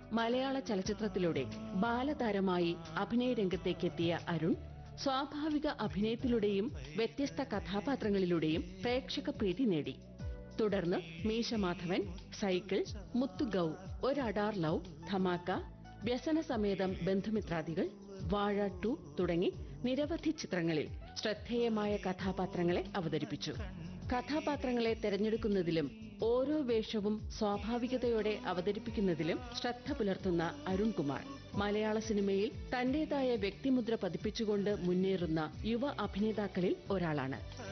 മലയാള ചലച്ചിത്രത്തിലൂടെ ബാലതാരമായി അഭിനയ രംഗത്തേക്കെത്തിയ അരുൺ സ്വാഭാവിക അഭിനയത്തിലൂടെയും വ്യത്യസ്ത കഥാപാത്രങ്ങളിലൂടെയും പ്രേക്ഷക പ്രീതി നേടി തുടർന്ന് Meesha Madhavan cycle Muthugau Oru Adaar love Dhamaka Vyasanasametham Bandhumithradikal Vaazha two തുടങ്ങി നിരവധി ചിത്രങ്ങളിൽ ശ്രദ്ധേയമായ കഥാപാത്രങ്ങളെ അവതരിപ്പിച്ചു കഥാപാത്രങ്ങളെ തെരഞ്ഞെടുക്കുന്നതിലും ഓരോ വേഷവും സ്വാഭാവികതയോടെ അവതരിപ്പിക്കുന്നതിലും ശ്രദ്ധ പുലർത്തുന്ന അരുൺകുമാർ മലയാള സിനിമയിൽ തന്റേതായ വ്യക്തിമുദ്ര പതിപ്പിച്ചുകൊണ്ട് മുന്നേറുന്ന യുവ അഭിനേതാക്കളിൽ ഒരാളാണ്